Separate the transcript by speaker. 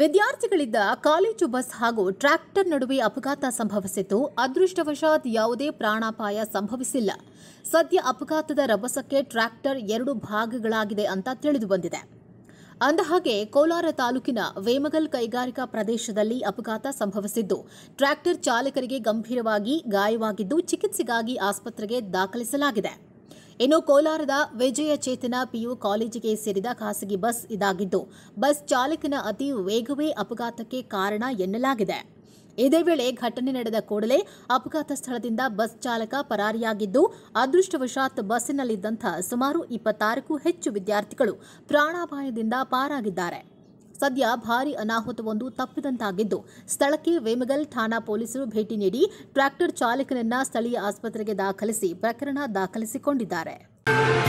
Speaker 1: ವಿದ್ಯಾರ್ಥಿಗಳಿದ್ದ college bus ಹಾಗೂ tractor ನಡುವೆ ಅಪಘಾತ ಸಂಭವಿಸಿದ್ದು ಅದೃಷ್ಟವಶಾತ್ ಯಾವುದೇ ಪ್ರಾಣಾಪಾಯ ಸಂಭವಿಸಿಲ್ಲ ಸದ್ಯ ಅಪಘಾತದ ರಭಸಕ್ಕೆ ಟ್ರ್ಯಾಕ್ಟರ್ ಎರಡು ಭಾಗಗಳಾಗಿದೆ ಅಂತ ತಿಳಿದು ಬಂದಿದೆ ಅಂದಹಾಗೆ ಕೋಲಾರ ತಾಲೂಕಿನ ವೇಮಗಲ್ ಕೈಗಾರಿಕಾ ಪ್ರದೇಶದಲ್ಲಿ ಅಪಘಾತ ಸಂಭವಿಸಿದ್ದು ಟ್ರ್ಯಾಕ್ಟರ್ ಚಾಲಕರಿಗೆ ಗಂಭೀರವಾಗಿ ಗಾಯವಾಗಿದ್ದು ಚಿಕಿತ್ಸೆಗಾಗಿ ಆಸ್ಪತ್ರೆಗೆ ದಾಖಲಿಸಲಾಗಿದೆ ಇನ್ನು ಕೋಲಾರದ ವಿಜಯ ಚೇತನ ಪಿಯು ಕಾಲೇಜಿಗೆ ಸೇರಿದ ಖಾಸಗಿ ಬಸ್ ಇದಾಗಿದ್ದು ಬಸ್ ಚಾಲಕನ ಅತಿ ವೇಗವೇ ಅಪಘಾತಕ್ಕೆ ಕಾರಣ ಎನ್ನಲಾಗಿದೆ ಇದೇ ವೇಳೆ ಘಟನೆ ನಡೆದ ಕೂಡಲೇ ಅಪಘಾತ ಸ್ಥಳದಿಂದ ಬಸ್ ಚಾಲಕ ಪರಾರಿಯಾಗಿದ್ದು ಅದೃಷ್ಟವಶಾತ್ ಬಸ್ಸಿನಲ್ಲಿದ್ದಂಥ ಸುಮಾರು ಇಪ್ಪತ್ತಾರಕ್ಕೂ ಹೆಚ್ಚು ವಿದ್ಯಾರ್ಥಿಗಳು ಪ್ರಾಣಾಪಾಯದಿಂದ ಪಾರಾಗಿದ್ದಾರೆ ಸದ್ಯ ಭಾರಿ ಅನಾಹುತವೊಂದು ತಪ್ಪಿದಂತಾಗಿದ್ದು ಸ್ಥಳಕ್ಕೆ ವೇಮಗಲ್ ಠಾಣಾ ಪೊಲೀಸರು ಭೇಟಿ ನೀಡಿ ಟ್ರ್ಯಾಕ್ಟರ್ ಚಾಲಕನನ್ನ ಸ್ಥಳೀಯ ಆಸ್ಪತ್ರೆಗೆ ದಾಖಲಿಸಿ ಪ್ರಕರಣ ದಾಖಲಿಸಿಕೊಂಡಿದ್ದಾರೆ